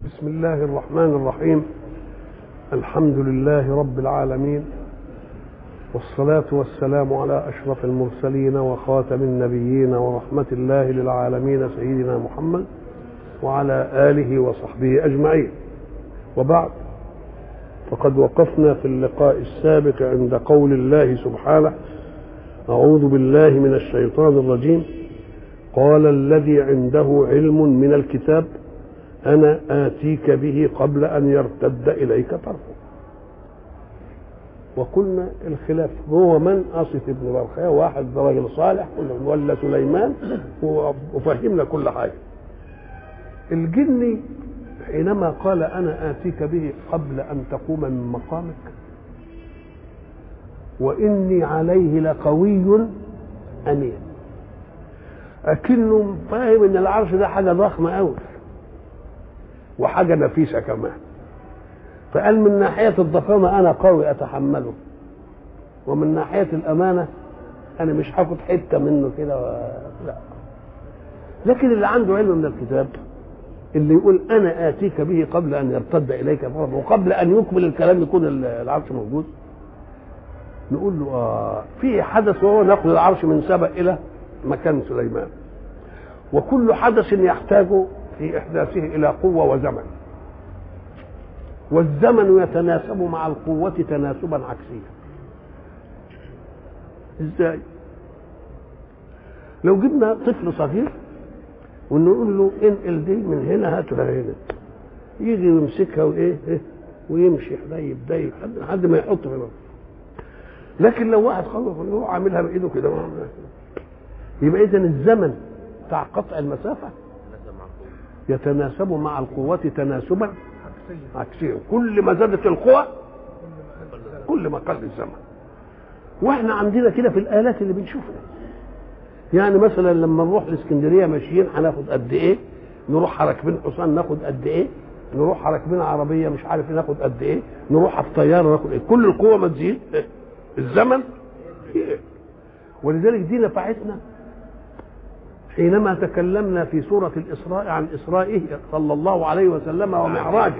بسم الله الرحمن الرحيم الحمد لله رب العالمين والصلاة والسلام على أشرف المرسلين وخاتم النبيين ورحمة الله للعالمين سيدنا محمد وعلى آله وصحبه أجمعين وبعد فقد وقفنا في اللقاء السابق عند قول الله سبحانه أعوذ بالله من الشيطان الرجيم قال الذي عنده علم من الكتاب أنا آتيك به قبل أن يرتد إليك طرفه وقلنا الخلاف هو من أصف ابن برخية واحد رجل صالح ولا سليمان وفهمنا كل حاجة الجني حينما قال أنا آتيك به قبل أن تقوم من مقامك وإني عليه لقوي أمين أكنه فاهم إن العرش ده حاجة ضخمة أوي وحاجه نفيسه كمان فقال من ناحيه الضخامه انا قوي اتحمله ومن ناحيه الامانه انا مش هاخد حته منه كده و... لا لكن اللي عنده علم من الكتاب اللي يقول انا اتيك به قبل ان يرتد اليك طرف وقبل ان يكمل الكلام يكون العرش موجود نقول له آه في حدث وهو نقل العرش من سبأ الى مكان سليمان وكل حدث يحتاج في إحداثه إلى قوة وزمن والزمن يتناسب مع القوة تناسبا عكسيا ازاي لو جبنا طفل صغير ونقول له انقل دي من هنا هات لهنا يجي ويمسكها وايه إيه ويمشي حدايب دايب لحد ما يحط في بقى. لكن لو واحد خلص هو عاملها بايده كده يبقى اذا الزمن بتاع قطع المسافه يتناسب مع القوة تناسبا عكسيا كل ما زادت القوة كل ما قل الزمن واحنا عندنا كده في الآلات اللي بنشوفها يعني مثلا لما نروح الاسكندرية ماشيين هناخد قد ايه نروح راكبين حصان ناخد قد ايه نروح راكبين عربية مش عارف ناخد قد ايه نروح في طيارة ناخد ايه كل القوة ما تزيد الزمن إيه؟ ولذلك دي نفعتنا حينما تكلمنا في سورة الإسراء عن إسرائه صلى الله عليه وسلم ومعراجه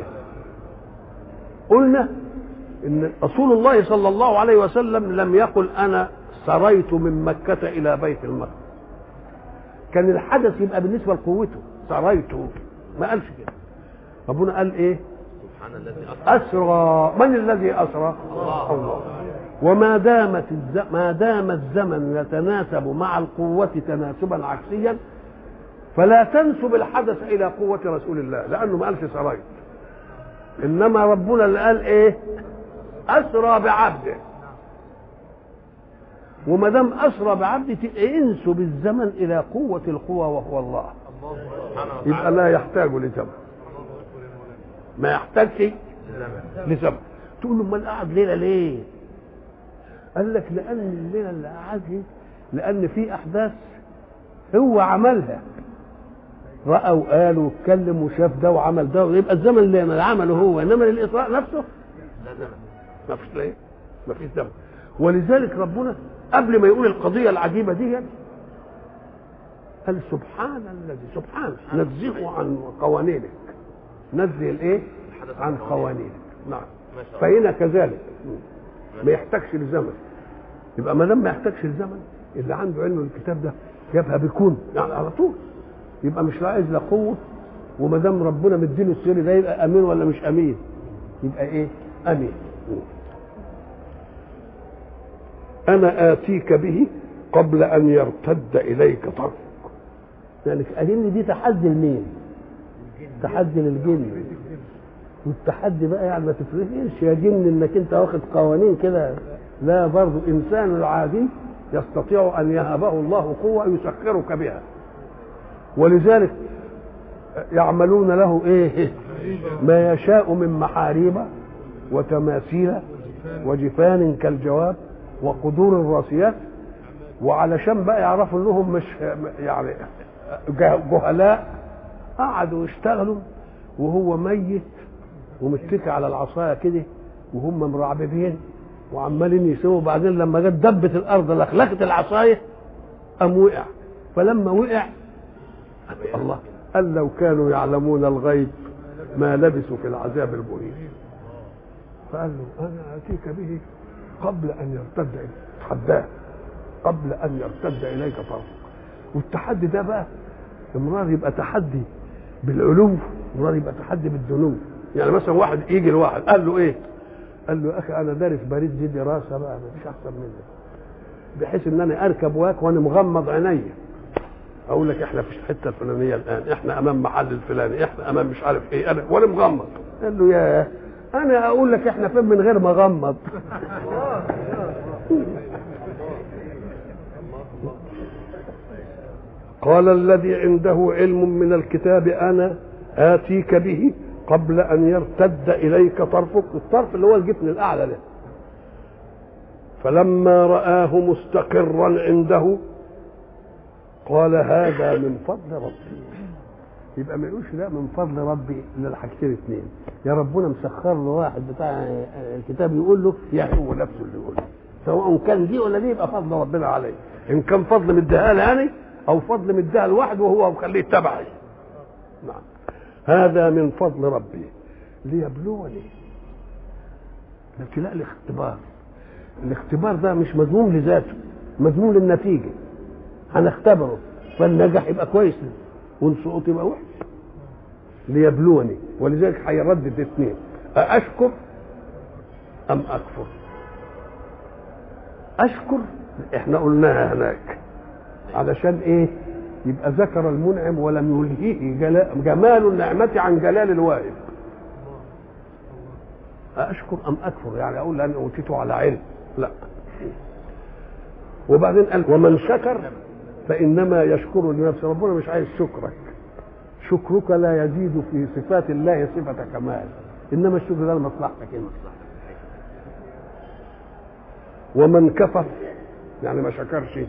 قلنا إن رسول الله صلى الله عليه وسلم لم يقل أنا سريت من مكة إلى بيت المقدس كان الحدث يبقى بالنسبة لقوته سريت ما قالش كده ربنا قال إيه سبحان الذي أسرى من الذي أسرى الله, الله. وما دامت الز... ما دام الزمن يتناسب مع القوة تناسبا عكسيا فلا تنسب الحدث إلى قوة رسول الله لأنه ما قالش سرايت إنما ربنا اللي قال إيه أسرى بعبده وما دام أسرى بعبده انسب الزمن إلى قوة القوى وهو الله يبقى لا يحتاج لزمن ما يحتاجش لزمن تقول له امال قعد ليله ليه؟ قال لك لان الليله اللي قعدها لان في احداث هو عملها راى وقال واتكلم وشاف ده وعمل ده يبقى الزمن اللي عمله هو انما للاطراء نفسه لا زمن ما فيش ليه ما فيش زمن ولذلك ربنا قبل ما يقول القضيه العجيبه دي قال سبحان الذي سبحان نزهه عن قوانينك نزه الايه عن قوانينك نعم فهنا كذلك ما يحتاجش لزمن يبقى ما دام ما يحتاجش لزمن اللي عنده علم الكتاب ده جابها بيكون يعني على طول يبقى مش عايز لا قوه وما دام ربنا مديله السر ده يبقى امين ولا مش امين يبقى ايه امين انا اتيك به قبل ان يرتد اليك طرفك يعني كأن دي تحدي لمين تحدي للجن والتحدي بقى يعني ما تفرقش يا جن انك انت واخد قوانين كده لا برضه انسان العادي يستطيع ان يهبه الله قوه يسخرك بها ولذلك يعملون له ايه ما يشاء من محاريب وتماثيل وجفان كالجواب وقدور الراسيات وعلشان بقى يعرفوا انهم مش يعني جهلاء قعدوا يشتغلوا وهو ميت ومتكي على العصايه كده وهم مرعببين وعمالين يسووا بعدين لما جت دبت الارض لخلخت العصايه قام وقع فلما وقع الله قال لو كانوا يعلمون الغيب ما لبثوا في العذاب المهين فقال له انا اتيك به قبل ان يرتد تحداه قبل ان يرتد اليك طرفك والتحدي ده بقى امرار يبقى تحدي بالعلو امرار يبقى تحدي بالدنو يعني مثلا واحد يجي لواحد قال له ايه قال له يا اخي انا دارس باريس دي دراسه بقى مفيش احسن مني بحيث ان انا اركب واك وانا مغمض عينيا اقول لك احنا في الحته الفلانيه الان احنا امام محل الفلاني احنا امام مش عارف ايه انا وانا مغمض قال له يا انا اقول لك احنا فين من غير ما اغمض قال الذي عنده علم من الكتاب انا اتيك به قبل ان يرتد اليك طرفك الطرف اللي هو الجفن الاعلى ده فلما رآه مستقرا عنده قال هذا من فضل ربي يبقى ما يقولش لا من فضل ربي الا الحاجتين اثنين يا ربنا مسخر له واحد بتاع الكتاب يقول له يا هو نفسه اللي يقول له سواء كان دي ولا دي يبقى فضل ربنا عليه ان كان فضل مديها لي انا او فضل مديها لواحد وهو مخليه تبعي نعم هذا من فضل ربي ليبلوني ابتلاء الاختبار الاختبار ده مش مذموم لذاته مذموم للنتيجه هنختبره فالنجح يبقى كويس والسقوط يبقى وحش ليبلوني ولذلك هيردد اثنين أأشكر أم أكفر أشكر احنا قلناها هناك علشان ايه يبقى ذكر المنعم ولم يلهيه جمال النعمة عن جلال الواهب أشكر أم أكفر يعني أقول أنا أوتيته على علم لا وبعدين قال ومن شكر فإنما يشكر لنفسه ربنا مش عايز شكرك شكرك لا يزيد في صفات الله صفة كمال إنما الشكر ده لمصلحتك أنت ومن كفر يعني ما شكرش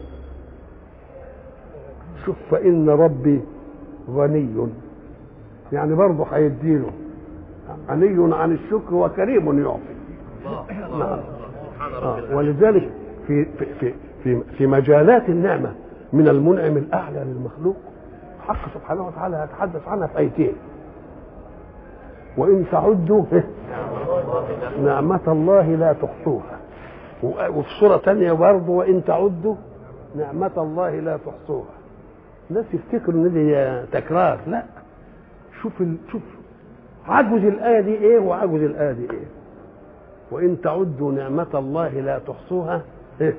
شوف فإن ربي غني يعني برضه هيديله غني عن الشكر وكريم يعطي نعم آه. ولذلك في في في في, في مجالات النعمه من المنعم الاعلى للمخلوق حق سبحانه وتعالى يتحدث عنها في ايتين وان تعدوا نعمة الله لا تحصوها وفي سورة تانية برضه وإن تعدوا نعمة الله لا تحصوها الناس يفتكروا إن دي تكرار لا شوف ال... شوف عجز الآية دي إيه وعجز الآية دي إيه وإن تعدوا نعمة الله لا تحصوها إيه؟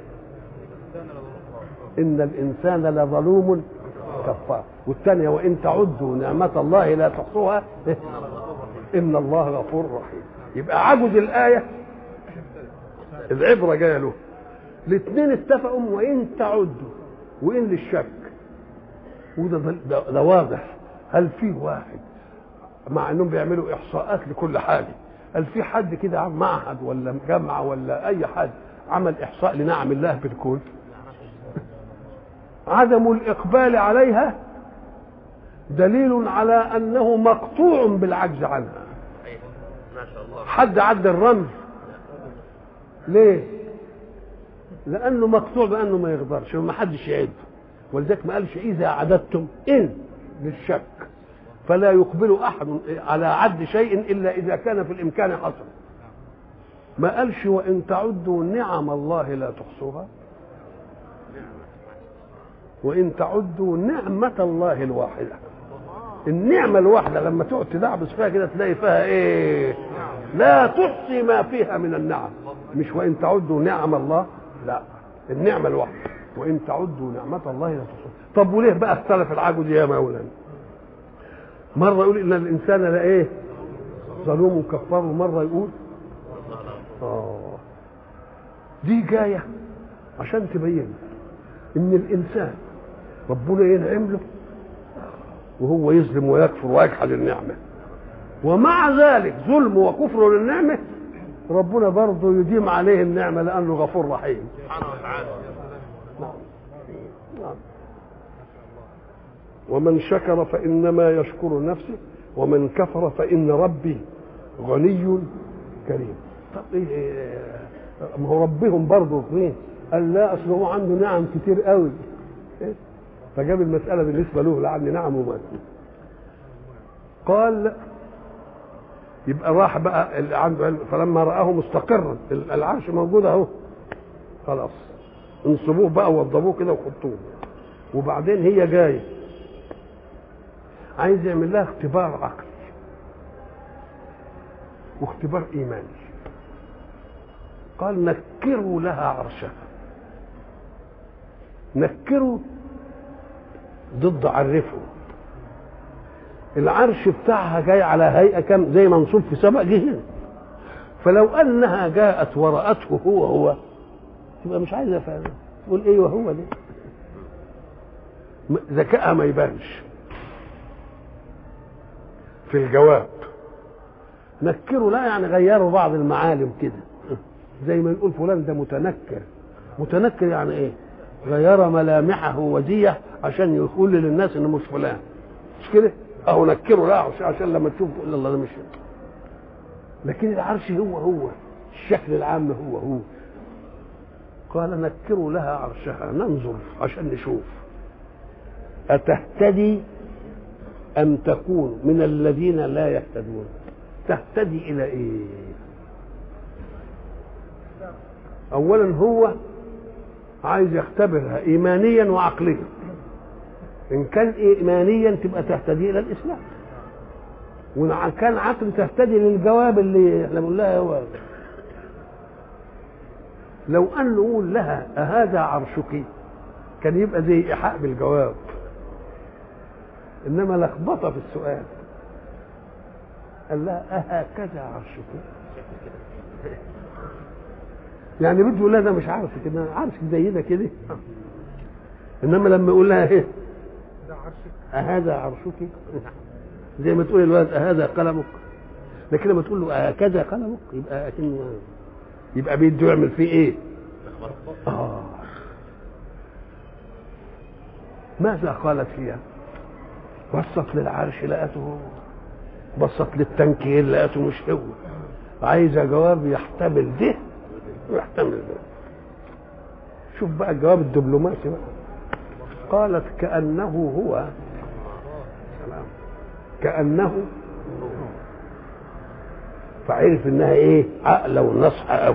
إن الإنسان لظلوم كفار والثانية وإن تعدوا نعمة الله لا تحصوها إيه؟ إن الله غفور رحيم يبقى عجز الآية العبرة جاية له الاثنين اتفقوا وإن تعدوا وإن للشك وده ده, ده واضح هل في واحد مع انهم بيعملوا احصاءات لكل حاجه هل في حد كده معهد ولا جامعه ولا اي حد عمل احصاء لنعم الله في الكون عدم الاقبال عليها دليل على انه مقطوع بالعجز عنها حد عد الرمز ليه لانه مقطوع بانه ما يقدرش وما حدش يعد ولذلك ما قالش اذا عددتم ان للشك فلا يقبل احد على عد شيء الا اذا كان في الامكان حصل ما قالش وان تعدوا نعم الله لا تحصوها وان تعدوا نعمه الله الواحده النعمة الواحدة لما تقعد تدعبس فيها كده تلاقي فيها ايه؟ لا تحصي ما فيها من النعم مش وإن تعدوا نعم الله لا النعمة الواحدة وإن تعدوا نعمة الله لا تحصوها طب وليه بقى اختلف العجز يا مولانا؟ مرة يقول إن الإنسان لا إيه؟ ظلوم كفار ومرة يقول آه دي جاية عشان تبين إن الإنسان ربنا ينعم له وهو يظلم ويكفر ويجحد النعمة ومع ذلك ظلمه وكفره للنعمة ربنا برضه يديم عليه النعمة لأنه غفور رحيم سبحانه وتعالى نعم. نعم. ومن شكر فإنما يشكر نفسه ومن كفر فإن ربي غني كريم طب ايه ما هو ربهم برضه فين قال لا اصل هو عنده نعم كتير قوي إيه؟ فجاب المسألة بالنسبة له لعل نعم وما قال يبقى راح بقى اللي عنده علم فلما رآه مستقرا العرش موجود اهو خلاص انصبوه بقى ووضبوه كده وحطوه وبعدين هي جايه عايز يعمل لها اختبار عقلي واختبار ايماني قال نكروا لها عرشها نكروا ضد عرفوا العرش بتاعها جاي على هيئه كم زي منصوب في سبع جهات فلو انها جاءت ورأته هو هو تبقى مش عايزه فعلا تقول ايه وهو ده ذكائها ما يبانش في الجواب نكروا لا يعني غيروا بعض المعالم كده زي ما نقول فلان ده متنكر متنكر يعني ايه غير ملامحه وديه عشان يقول للناس انه مش فلان مش كده اهو نكره لا عشان لما تشوف تقول الله ده مش لكن العرش هو هو الشكل العام هو هو قال نكروا لها عرشها ننظر عشان نشوف أتهتدي أم تكون من الذين لا يهتدون تهتدي إلى إيه أولا هو عايز يختبرها إيمانيا وعقليا إن كان إيمانيا تبقى تهتدي إلى الإسلام وإن كان عقل تهتدي للجواب اللي احنا بنقول لها هو لو أن نقول لها أهذا عرشك كان يبقى زي إيحاء بالجواب إنما لخبطة في السؤال قال لها أهكذا عرشك يعني بده يقول لها ده مش عارف كده عارفك زي ده كده انما لما يقول لها ايه أهذا عرشك زي ما تقول الولد أهذا قلمك لكن لما تقول له أهكذا قلمك يبقى أكنه يبقى بيده يعمل فيه إيه؟ آه ماذا قالت فيها؟ بصت للعرش لقته بصت للتنكير لقته مش هو عايزة جواب يحتمل ده ويحتمل ده شوف بقى الجواب الدبلوماسي بقى قالت كأنه هو سلام كأنه فعرف انها ايه عقلة ونصحة قوي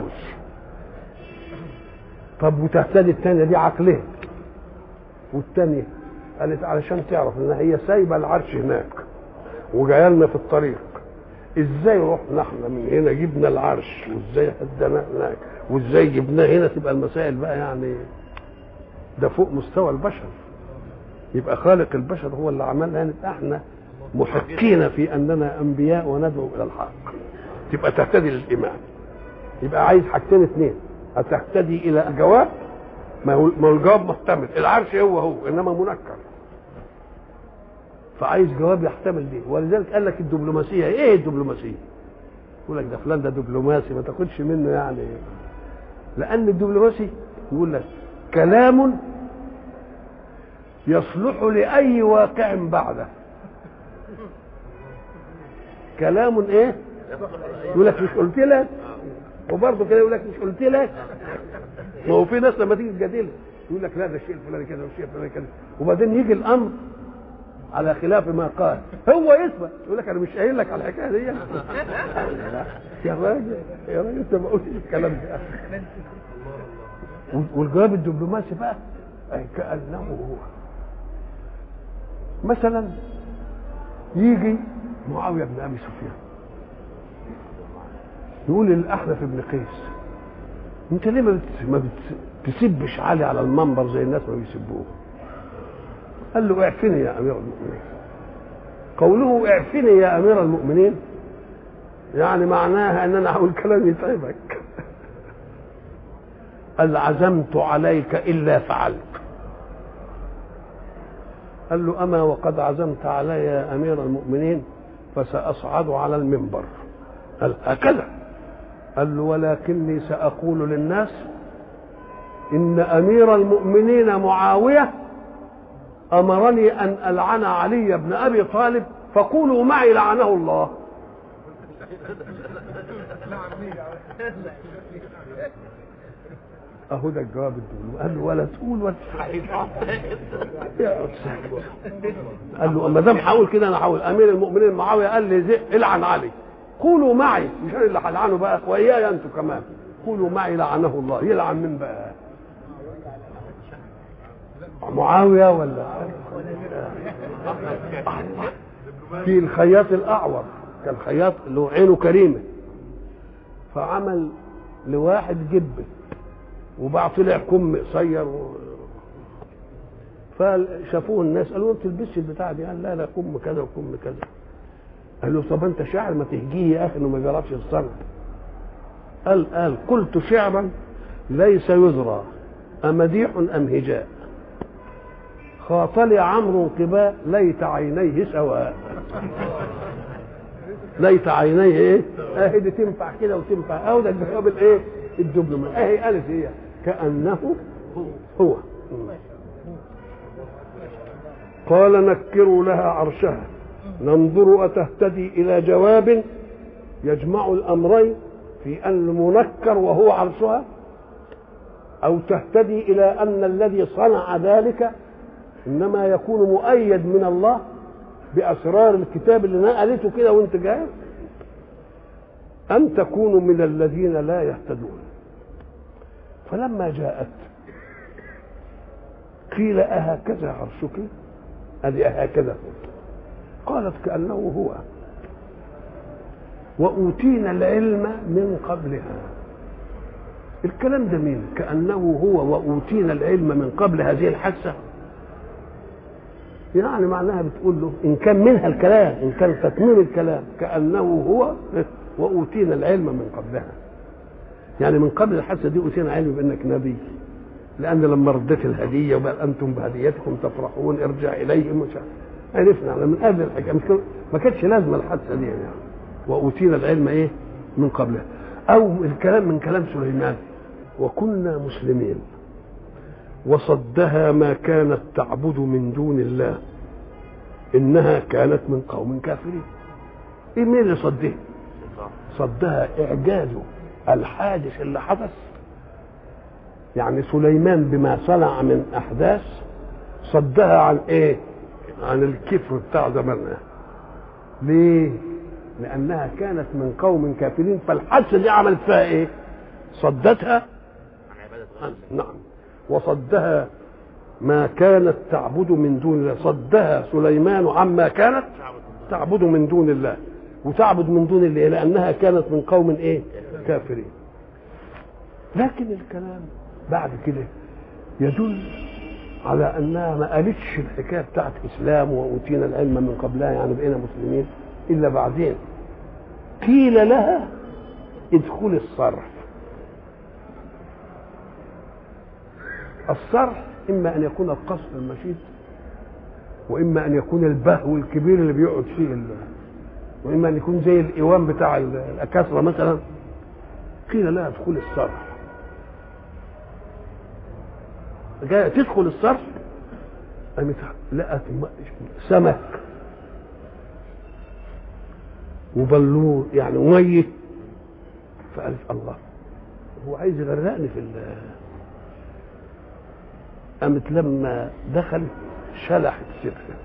طب وتهتدي الثانية دي عقلها والثانية قالت علشان تعرف ان هي سايبة العرش هناك وجايه لنا في الطريق ازاي رحنا احنا من هنا جبنا العرش وازاي هدنا هناك وازاي جبناه هنا تبقى المسائل بقى يعني ده فوق مستوى البشر يبقى خالق البشر هو اللي عملها نبقى احنا محقين في اننا انبياء وندعو الى الحق تبقى تهتدي للايمان يبقى عايز حاجتين اثنين هتهتدي الى جواب ما هو ما هو الجواب محتمل العرش هو هو انما منكر فعايز جواب يحتمل دي ولذلك قال لك الدبلوماسيه ايه الدبلوماسيه يقول لك ده فلان ده دبلوماسي ما تاخدش منه يعني لان الدبلوماسي يقول لك كلام يصلح لاي واقع بعده كلام ايه يقول لك مش قلت لك وبرضه كده يقول لك مش قلت لك ما هو في ناس لما تيجي تجادلها يقول لك لا ده الشيء الفلاني كذا والشيء الفلاني كذا وبعدين يجي الامر على خلاف ما قال هو يثبت يقول لك انا مش قايل لك على الحكايه دي يا راجل يا راجل انت ما قلتش الكلام ده والجواب الدبلوماسي بقى أي كانه هو مثلا يجي معاويه بن ابي سفيان يقول للاحنف بن قيس انت ليه ما بت- ما بتسبش علي على المنبر زي الناس ما بيسبوه قال له اعفني يا امير المؤمنين قوله اعفني يا امير المؤمنين يعني معناها ان انا هقول كلام يتعبك قال عزمت عليك الا فعلت قال له اما وقد عزمت علي يا امير المؤمنين فساصعد على المنبر قال هكذا قال له ولكني ساقول للناس ان امير المؤمنين معاويه امرني ان العن علي بن ابي طالب فقولوا معي لعنه الله اهو ده الجواب الدولي قال له ولا تقول ولا يا أستاذ. قال له ما دام هقول كده انا هقول امير المؤمنين معاويه قال لي زق العن علي قولوا معي مش انا اللي هلعنه بقى واياي انتوا كمان قولوا معي لعنه الله يلعن من بقى معاويه ولا في الخياط الاعور كان خياط اللي هو عينه كريمه فعمل لواحد جبه وبعد طلع كم قصير و... فشافوه الناس قالوا انت تلبسش البتاع دي قال لا لا كم كذا وكم كذا قال له طب انت شاعر ما تهجيه يا اخي انه ما بيعرفش الصنع قال قال قلت شعرا ليس يذرى أمديح أم هجاء خاطلي عمرو قباء ليت عينيه سواء ليت عينيه ايه اهي دي تنفع كده وتنفع او ده الجواب الايه الدبلوم اهي الف هي كانه هو قال نكروا لها عرشها ننظر أتهتدي إلى جواب يجمع الأمرين في أن المنكر وهو عرشها أو تهتدي إلى أن الذي صنع ذلك إنما يكون مؤيد من الله بأسرار الكتاب اللي نقلته كده وأنت جاي أن تكونوا من الذين لا يهتدون فلما جاءت قيل أهكذا عرشك هذه هكذا قالت كأنه هو وأوتينا العلم من قبلها الكلام ده مين كأنه هو وأوتينا العلم من قبل هذه الحادثة يعني معناها بتقول له إن كان منها الكلام إن كان تتميم الكلام كأنه هو وأوتينا العلم من قبلها يعني من قبل الحادثة دي أوتينا علم بأنك نبي لأن لما رديت الهدية وبل أنتم بهديتكم تفرحون ارجع إليهم مش عرفنا على من قبل الحكاية مش ما كانتش لازمة الحادثة دي يعني وأوتينا العلم إيه من قبلها أو الكلام من كلام سليمان وكنا مسلمين وصدها ما كانت تعبد من دون الله إنها كانت من قوم كافرين إيه مين اللي صدها صدها إعجاز الحادث اللي حدث يعني سليمان بما صنع من احداث صدها عن ايه عن الكفر بتاع زمانها ليه لانها كانت من قوم كافرين فالحادثه دي عملت فيها ايه صدتها عن نعم وصدها ما كانت تعبد من دون الله صدها سليمان عما كانت تعبد من دون الله وتعبد من دون الله لانها كانت من قوم ايه كافرين لكن الكلام بعد كده يدل على انها ما قالتش الحكايه بتاعت اسلام واوتينا العلم من قبلها يعني بقينا مسلمين الا بعدين قيل لها ادخل الصرح الصرح اما ان يكون القصر المشيد واما ان يكون البهو الكبير اللي بيقعد فيه ال... واما ان يكون زي الايوان بتاع الاكاسره مثلا قيل لها ادخل الصرح جايه تدخل الصرف قامت لقت سمك وبلور يعني ميه فقالت الله هو عايز يغرقني في ال قامت لما دخلت شلحت سرها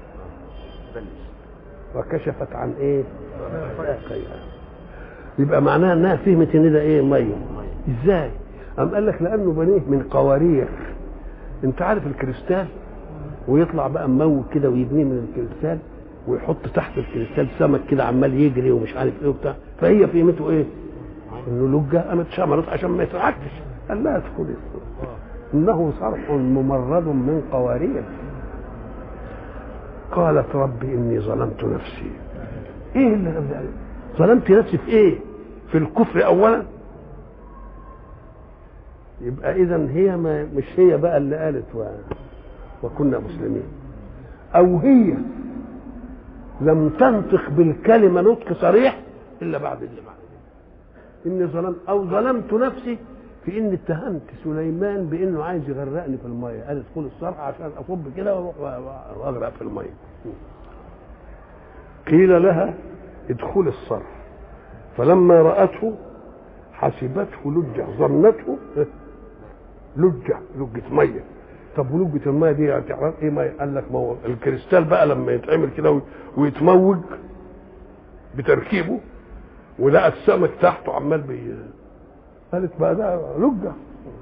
وكشفت عن ايه؟ ساقيها يبقى معناها انها فهمت ان ده ايه ميه ازاي؟ قام قال لك لانه بنيه من قوارير انت عارف الكريستال ويطلع بقى مموج كده ويبنيه من الكريستال ويحط تحت الكريستال سمك كده عمال يجري ومش عارف ايه وبتاع فهي فهمته ايه؟ انه لجه قامت شمرت عشان ما يترعكش قال لها ادخلي انه صرح ممرد من قوارير قالت ربي اني ظلمت نفسي ايه اللي ظلمت نفسي في ايه؟ في الكفر اولا يبقى اذا هي ما مش هي بقى اللي قالت و... وكنا مسلمين او هي لم تنطق بالكلمه نطق صريح الا بعد اللي بعد اني ظلمت او ظلمت نفسي في اني اتهمت سليمان بانه عايز يغرقني في الميه قال ادخل الصرح عشان اصب كده واروح واغرق في الميه قيل لها ادخل الصرح فلما راته حسبته لجه ظنته لجه لجه ميه طب ولجه الميه دي هتعرف ايه ميه قال لك ما هو الكريستال بقى لما يتعمل كده ويتموج بتركيبه ولقى السمك تحته عمال بي قالت بقى ده لجة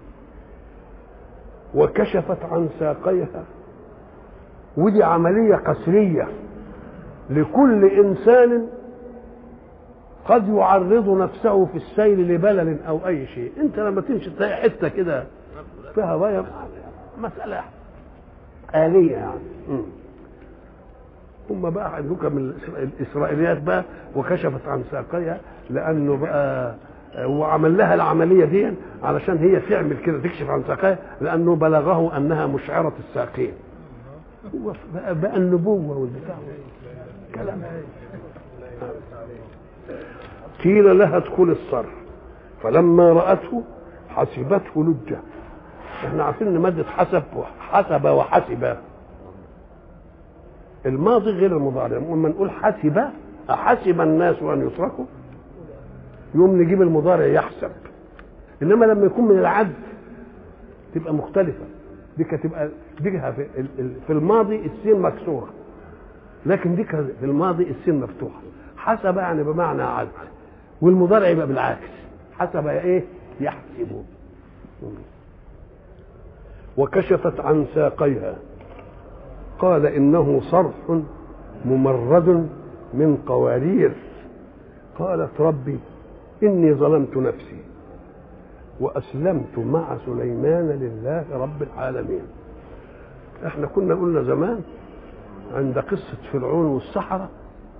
وكشفت عن ساقيها ودي عملية قسرية لكل إنسان قد يعرض نفسه في السير لبلل أو أي شيء أنت لما تمشي تلاقي حتة كده فيها بيض مسألة آلية يعني م. هم بقى عندك من الإسرائيليات بقى وكشفت عن ساقيها لأنه بقى وعمل لها العملية دي علشان هي تعمل كده تكشف عن ساقيها لأنه بلغه أنها مشعرة الساقين هو بقى, بقى النبوة والبتاع كلام قيل لها ادخل الصرح فلما رأته حسبته لجة احنا عارفين ان مادة حسب حسب وحسب الماضي غير المضارع لما نقول حسب أحسب الناس أن يتركوا يوم نجيب المضارع يحسب إنما لما يكون من العد تبقى مختلفة دي تبقى دي في, في الماضي السين مكسورة لكن دي في الماضي السين مفتوحة حسب يعني بمعنى عد والمضارع يبقى بالعكس حسب ايه يحسب وكشفت عن ساقيها قال انه صرح ممرد من قوارير قالت ربي اني ظلمت نفسي واسلمت مع سليمان لله رب العالمين احنا كنا قلنا زمان عند قصه فرعون والسحره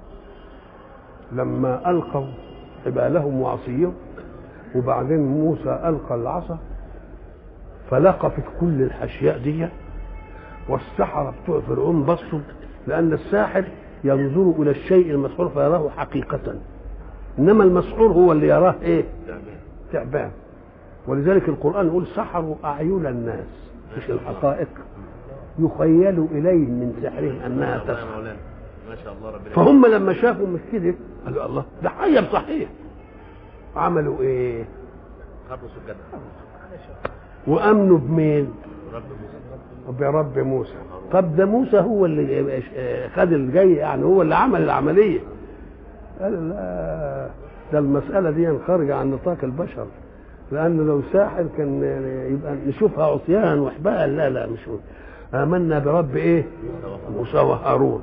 لما القوا حبالهم وعصيهم وبعدين موسى القى العصا فلقفت كل الاشياء دي والسحرة بتوع فرعون بصوا لأن الساحر ينظر إلى الشيء المسحور فيراه حقيقة إنما المسحور هو اللي يراه إيه؟ تعبان ولذلك القرآن يقول سحروا أعين الناس مش الحقائق يخيل إليهم من سحرهم أنها تسحر ما شاء الله ربنا فهم لما شافوا مش كده قالوا الله ده حي صحيح عملوا ايه؟ خروا سجادة وامنوا بمين؟ رب موسى برب موسى طب ده موسى هو اللي خد الجاي يعني هو اللي عمل العمليه قال لا ده المساله دي خارجه عن نطاق البشر لان لو ساحر كان يبقى نشوفها عصيان وحبال لا لا مش هو. امنا برب ايه موسى وهارون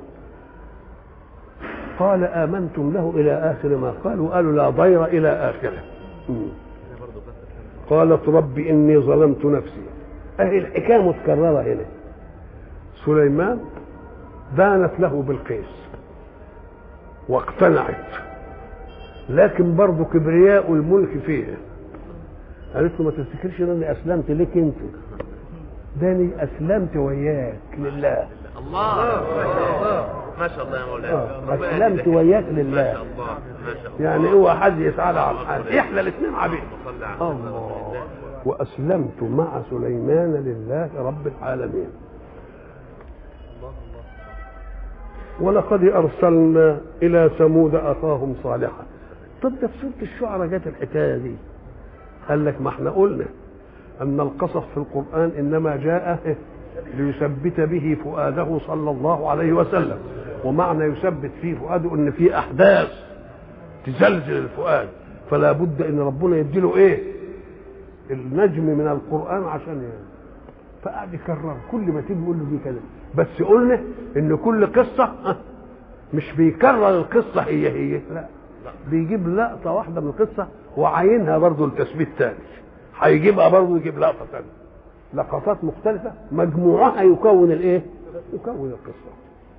قال امنتم له الى اخر ما قال وقالوا لا ضير الى اخره مم. قالت رب اني ظلمت نفسي اهي الحكايه متكرره هنا سليمان دانت له بالقيس واقتنعت لكن برضه كبرياء الملك فيه قالت له ما تفتكرش ان انا اسلمت ليك انت داني اسلمت وياك لله الله ما شاء الله يا مولانا آه، ربنا اسلمت يهديك. وياك ما لله شاء الله ما شاء الله يعني اوعى حد يسأل عن حاجه احنا الاثنين عبيد صلى على الله واسلمت مع سليمان لله رب العالمين ولقد ارسلنا الى ثمود اخاهم صالحا طب ده في سوره الشعراء جت الحكايه دي قال لك ما احنا قلنا ان القصص في القران انما جاء ليثبت به فؤاده صلى الله عليه وسلم ومعنى يثبت فيه فؤاده ان في احداث تزلزل الفؤاد فلا بد ان ربنا يديله ايه النجم من القران عشان يعني فقعد يكرر كل ما تيجي يقول له دي كده بس قلنا ان كل قصه ها، مش بيكرر القصه هي هي لا بيجيب لقطه واحده من القصه وعاينها برضه لتثبيت تاني هيجيبها برضه يجيب لقطه تانية لقطات مختلفه مجموعها يكون الايه يكون القصه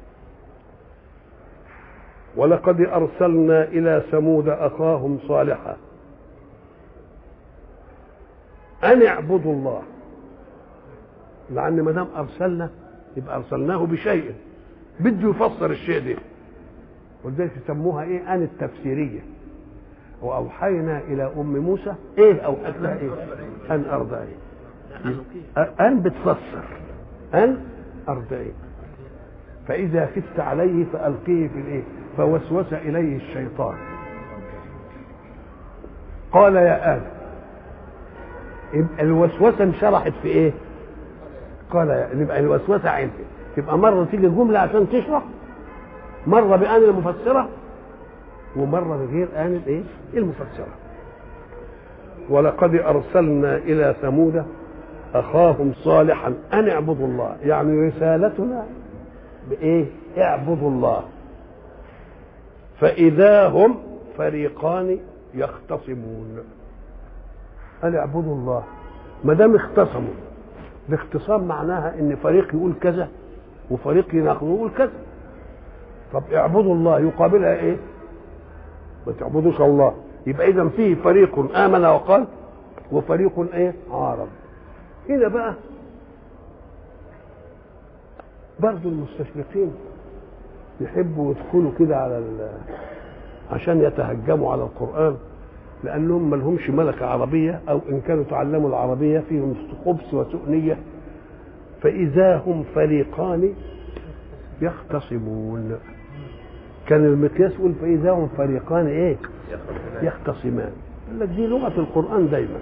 ولقد ارسلنا الى ثمود اخاهم صالحا ان اعبدوا الله لان ما دام ارسلنا يبقى ارسلناه بشيء بده يفسر الشيء ده ولذلك يسموها ايه ان التفسيريه واوحينا الى ام موسى ايه اوحت لها ايه ان ارضعي ان بتفسر ان ارضعي فاذا خفت عليه فالقيه في الايه فوسوس اليه الشيطان قال يا ادم يبقى الوسوسه انشرحت في ايه قال يا يبقى الوسوسه عندي تبقى مره تيجي جمله عشان تشرح مره بان المفسره ومره بغير آن ايه المفسره ولقد ارسلنا الى ثمود اخاهم صالحا ان اعبدوا الله يعني رسالتنا بايه اعبدوا الله فاذا هم فريقان يختصمون قال اعبدوا الله ما دام اختصموا الاختصام معناها ان فريق يقول كذا وفريق يناقض يقول كذا طب اعبدوا الله يقابلها ايه ما تعبدوش الله يبقى اذا فيه فريق امن وقال وفريق ايه عارض هنا بقى برضو المستشرقين يحبوا يدخلوا كده على ال... عشان يتهجموا على القرآن لأنهم ما لهمش ملكة عربية أو إن كانوا تعلموا العربية فيهم خبث وسوء نية فإذا هم فريقان يختصمون كان المقياس يقول فإذا هم فريقان إيه يختصمان قال لك دي لغة القرآن دايما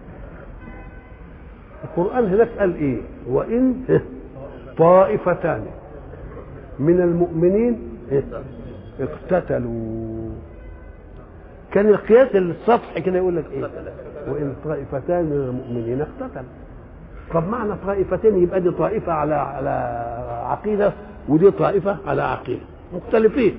القرآن هناك قال إيه وإن طائفتان من المؤمنين اقتتلوا كان القياس السطحي كده يقول لك ايه وان طائفتان من المؤمنين اقتتلوا طب معنى طائفتين يبقى دي طائفه على على عقيده ودي طائفه على عقيده مختلفين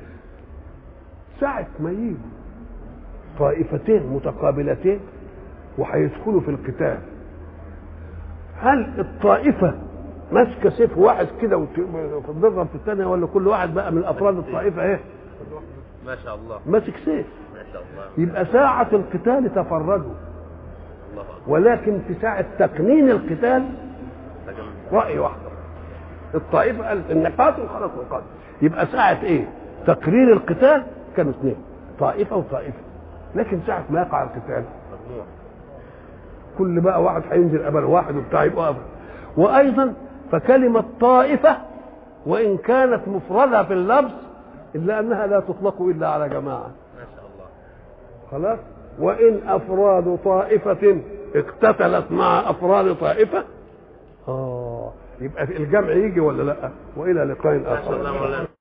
ساعه ما يجوا طائفتين متقابلتين وهيدخلوا في القتال هل الطائفه ماسكه سيف واحد كده وتضرب في الثانيه ولا كل واحد بقى من افراد الطائفه ايه ما شاء الله ماسك سيف ما شاء الله يبقى ساعة القتال تفردوا الله أكبر ولكن في ساعة تقنين القتال لكن رأي واحدة الطائفة قالت إن قاتل خلاص نقاتل يبقى ساعة إيه؟ تقرير القتال كانوا اثنين طائفة وطائفة لكن ساعة ما يقع القتال مجموع كل بقى واحد هينزل قبل واحد وبتاع يبقى قبل وأيضا فكلمة طائفة وإن كانت مفردة في اللفظ إلا أنها لا تطلق إلا على جماعة ما شاء الله خلاص وإن أفراد طائفة اقتتلت مع أفراد طائفة آه يبقى الجمع يجي ولا لا وإلى لقاء ما شاء آخر الله مولانا